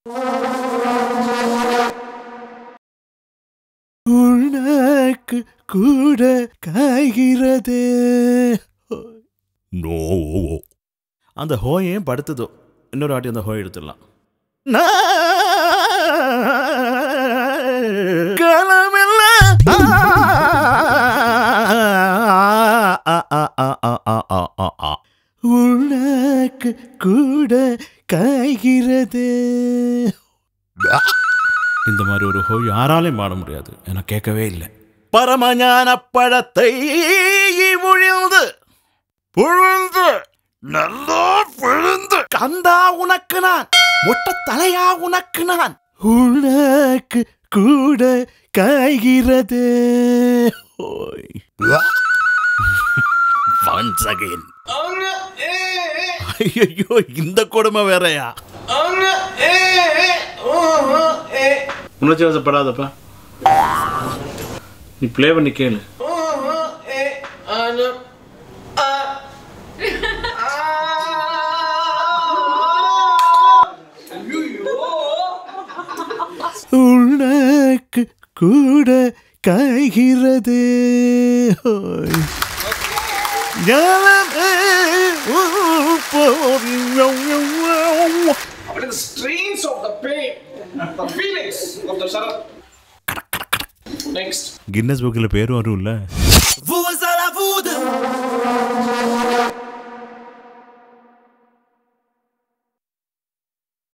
உனக்கு கூட காய்கிறது நோ அந்த ஹோய் ஏன் படுத்துதோ இன்னொரு வாட்டி அந்த ஹோய் எடுத்துடலாம் உனக்கு கூட காய்கிறது இந்த மாதிரி ஒரு ஹோய் யாராலையும் பாட முடியாது எனக்கு கேட்கவே இல்லை பரமஞான பழத்தை முழிந்து புழுந்து நல்லா புழுந்து கந்தா உனக்கு நான் மொட்டை தலையா உனக்கு நான் உனக்கு கூட காய்கிறது ஓய் ஒன்ஸ் அகைன் ஐயோ இந்த கொடுமை வேறயா உணர்ச்சி வசப்படாதப்பா நீ ப்ளே பண்ணி கேளு உனக்கு கூட காய்கிறது ஓய். ஞானமே போரியும் But in the strains of the pain, the feelings of the Sharat. Next. Guinness புக்கில் பேரும் வரும்ல